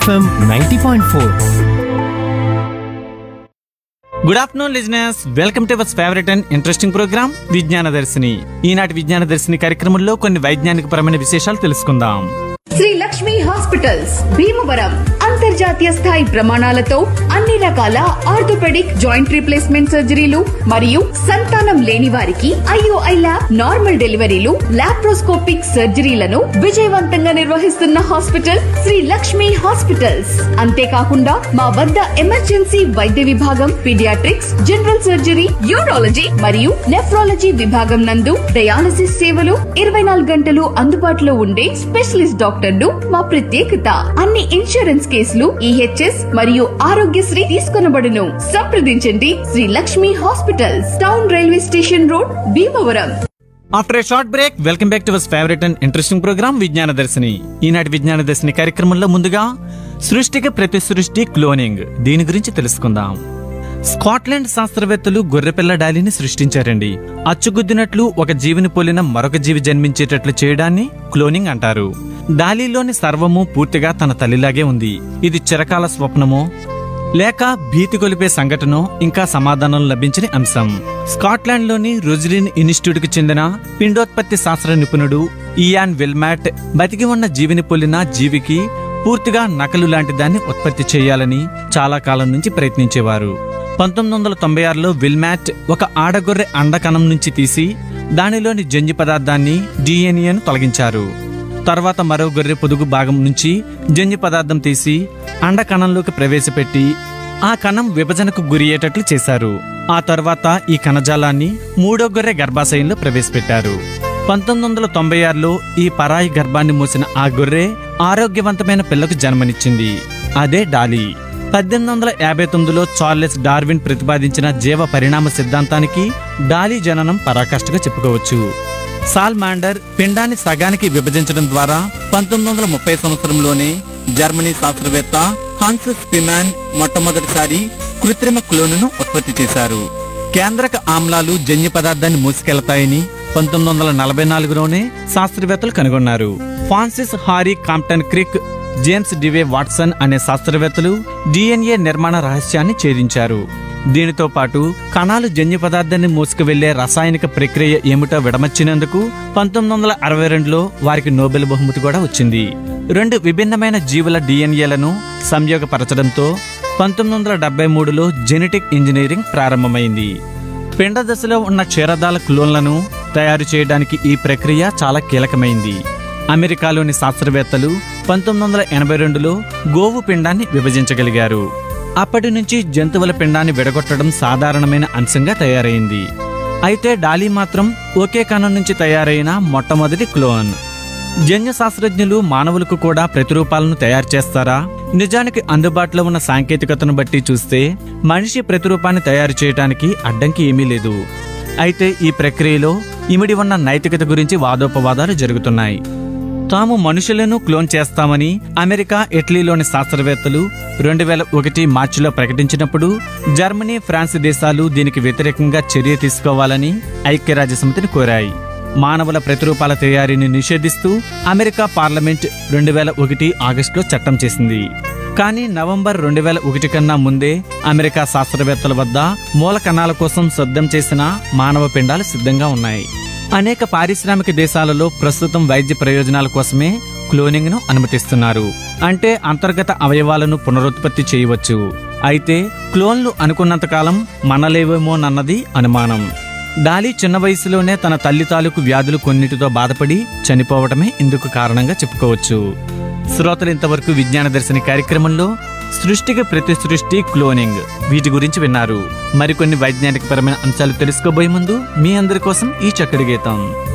FM ninety point four good afternoon listeners welcome to our favourite and interesting programme Vignana Darshini ఈనాటి విజ్ఞాన దర్శిని కార్యక్రమంలో కొన్ని వైజ్ఞానికపరమైన విశేషాలు తెలుసుకుందాం శ్రీ లక్ష్మి హాస్పిటల్స్ భీమవరం అంతర్జాతీయ స్థాయి ప్రమాణాలతో అన్ని రకాల ఆర్థోపెడిక్ జాయింట్ రీప్లేస్మెంట్ సర్జరీలు మరియు సంతానం లేని వారికి ఐఓఐ ల్యాబ్ నార్మల్ డెలివరీలు లాప్రోస్కోపిక్ సర్జరీలను విజయవంతంగా నిర్వహిస్తున్న హాస్పిటల్ శ్రీ లక్ష్మి హాస్పిటల్స్ అంతేకాకుండా మా వద్ద ఎమర్జెన్సీ వైద్య విభాగం పీడియాట్రిక్స్ జనరల్ సర్జరీ యూరాలజీ మరియు నెఫ్రాలజీ విభాగం నందు డయాలసిస్ సేవలు ఇరవై నాలుగు గంటలు అందుబాటులో ఉండే స్పెషలిస్ట్ డాక్టర్లు మా ప్రత్యేకత అన్ని ఇన్సూరెన్స్ కేసులు ఈహెచ్ఎస్ మరియు ఆరోగ్యశ్రీ తీసుకొనబడును సంప్రదించండి Sri Lakshmi hospitals town railway station road Bhimavaram after a short break welcome back to our favourite and interesting programme Vignana Darshini ఈనాటి విజ్ఞాన దర్శిని కార్యక్రమంలో ముందుగా సృష్టికి ప్రతి సృష్టి క్లోనింగ్ దీని గురించి తెలుసుకుందాం స్కాట్లాండ్ శాస్త్రవేత్తలు గొర్రెపిల్ల డాలిని సృష్టించారండి అచ్చుగుద్దినట్లు ఒక జీవిని పోలిన మరొక జీవి జన్మించేటట్లు చేయడాన్ని క్లోనింగ్ అంటారు డాలీలోని సర్వము పూర్తిగా తన తల్లిలాగే ఉంది ఇది చిరకాల స్వప్నమో లేక భీతి కొలిపే సంఘటన ఇంకా సమాధానం లభించని అంశం స్కాట్లాండ్ లోని రుజ్లిన్ ఇన్స్టిట్యూట్ కు చెందిన పిండోత్పత్తి శాస్త్ర నిపుణుడు ఇయాన్ విల్మాట్ బతికి ఉన్న జీవిని పొలిన జీవికి పూర్తిగా నకలు లాంటి దాన్ని ఉత్పత్తి చేయాలని చాలా కాలం నుంచి ప్రయత్నించేవారు పంతొమ్మిది వందల తొంభై ఆరులో విల్మాట్ ఒక ఆడగొర్రె అండకణం నుంచి తీసి దానిలోని జన్యు పదార్థాన్ని డిఎన్ఏను తొలగించారు తర్వాత మరో గొర్రె పొదుగు భాగం నుంచి జన్యు పదార్థం తీసి అండ కణంలోకి ప్రవేశపెట్టి ఆ కణం విభజనకు గురయ్యేటట్లు చేశారు ఆ తర్వాత ఈ కణజాలాన్ని మూడో గొర్రె గర్భాశయంలో ప్రవేశపెట్టారు పంతొమ్మిది వందల తొంభై ఆరులో ఈ పరాయి గర్భాన్ని మూసిన ఆ గొర్రె ఆరోగ్యవంతమైన పిల్లకు జన్మనిచ్చింది అదే డాలీ పద్దెనిమిది వందల యాభై తొమ్మిదిలో చార్లెస్ డార్విన్ ప్రతిపాదించిన జీవ పరిణామ సిద్ధాంతానికి డాలీ జననం పరాకాష్ఠగా చెప్పుకోవచ్చు సాల్మాండర్ పిండాన్ని సగానికి విభజించడం ద్వారా పంతొమ్మిది వందల ముప్పై సంవత్సరంలోనే జర్మనీ శాస్త్రవేత్త హాన్స్ స్పిమాన్ మొట్టమొదటిసారి కృత్రిమ క్లోనును ఉత్పత్తి చేశారు కేంద్రక ఆమ్లాలు జన్యు పదార్థాన్ని మూసుకెళ్తాయని పంతొమ్మిది వందల నలభై నాలుగులోనే శాస్త్రవేత్తలు కనుగొన్నారు Francis Harry Compton Crick James Dewey Watson అనే శాస్త్రవేత్తలు డిఎన్ఏ నిర్మాణ రహస్యాన్ని ఛేదించారు దీనితో పాటు కణాలు జన్యు పదార్థాన్ని మోసుకువెళ్లే రసాయనిక ప్రక్రియ ఏమిటో విడమర్చినందుకు పంతొమ్మిది వందల అరవై రెండులో వారికి నోబెల్ బహుమతి కూడా వచ్చింది రెండు విభిన్నమైన జీవుల డిఎన్ఏలను సంయోగపరచడంతో పంతొమ్మిది వందల డెబ్బై మూడులో జెనెటిక్ ఇంజనీరింగ్ ప్రారంభమైంది పిండ దశలో ఉన్న క్షీరదాల క్లోన్లను తయారు చేయడానికి ఈ ప్రక్రియ చాలా కీలకమైంది అమెరికాలోని శాస్త్రవేత్తలు పంతొమ్మిది వందల ఎనభై రెండులో గోవు పిండాన్ని విభజించగలిగారు అప్పటి నుంచి జంతువుల పిండాన్ని విడగొట్టడం సాధారణమైన అంశంగా తయారైంది అయితే డాలీ మాత్రం ఒకే కణం నుంచి తయారైన మొట్టమొదటి క్లోన్ జన్యు శాస్త్రజ్ఞులు మానవులకు కూడా ప్రతిరూపాలను తయారు చేస్తారా నిజానికి అందుబాటులో ఉన్న సాంకేతికతను బట్టి చూస్తే మనిషి ప్రతిరూపాన్ని తయారు చేయడానికి అడ్డంకి ఏమీ లేదు అయితే ఈ ప్రక్రియలో ఇమిడి ఉన్న నైతికత గురించి వాదోపవాదాలు జరుగుతున్నాయి తాము మనుషులను క్లోన్ చేస్తామని అమెరికా ఇటలీలోని శాస్త్రవేత్తలు రెండు వేల ఒకటి మార్చిలో ప్రకటించినప్పుడు జర్మనీ ఫ్రాన్స్ దేశాలు దీనికి వ్యతిరేకంగా చర్య తీసుకోవాలని ఐక్యరాజ్యసమితిని కోరాయి మానవుల ప్రతిరూపాల తయారీని నిషేధిస్తూ అమెరికా పార్లమెంట్ రెండు వేల ఒకటి ఆగస్టులో చట్టం చేసింది కానీ నవంబర్ రెండు వేల ఒకటి కన్నా ముందే అమెరికా శాస్త్రవేత్తల వద్ద మూల కణాల కోసం సిద్ధం చేసిన మానవ పిండాలు సిద్ధంగా ఉన్నాయి అనేక పారిశ్రామిక దేశాలలో ప్రస్తుతం వైద్య ప్రయోజనాల కోసమే క్లోనింగ్ ను అనుమతిస్తున్నారు అంటే అంతర్గత అవయవాలను పునరుత్పత్తి చేయవచ్చు అయితే క్లోన్లు అనుకున్నంతకాలం మనలేవేమోనన్నది అనుమానం డాలీ చిన్న వయసులోనే తన తల్లి తాలూకు వ్యాధులు కొన్నిటితో బాధపడి చనిపోవటమే ఇందుకు కారణంగా చెప్పుకోవచ్చు శ్రోతలు ఇంతవరకు విజ్ఞాన దర్శని కార్యక్రమంలో సృష్టికి ప్రతి సృష్టి క్లోనింగ్ వీటి గురించి విన్నారు మరికొన్ని వైజ్ఞానికపరమైన అంశాలు తెలుసుకోబోయే ముందు మీ అందరి కోసం ఈ చక్కడి గీతం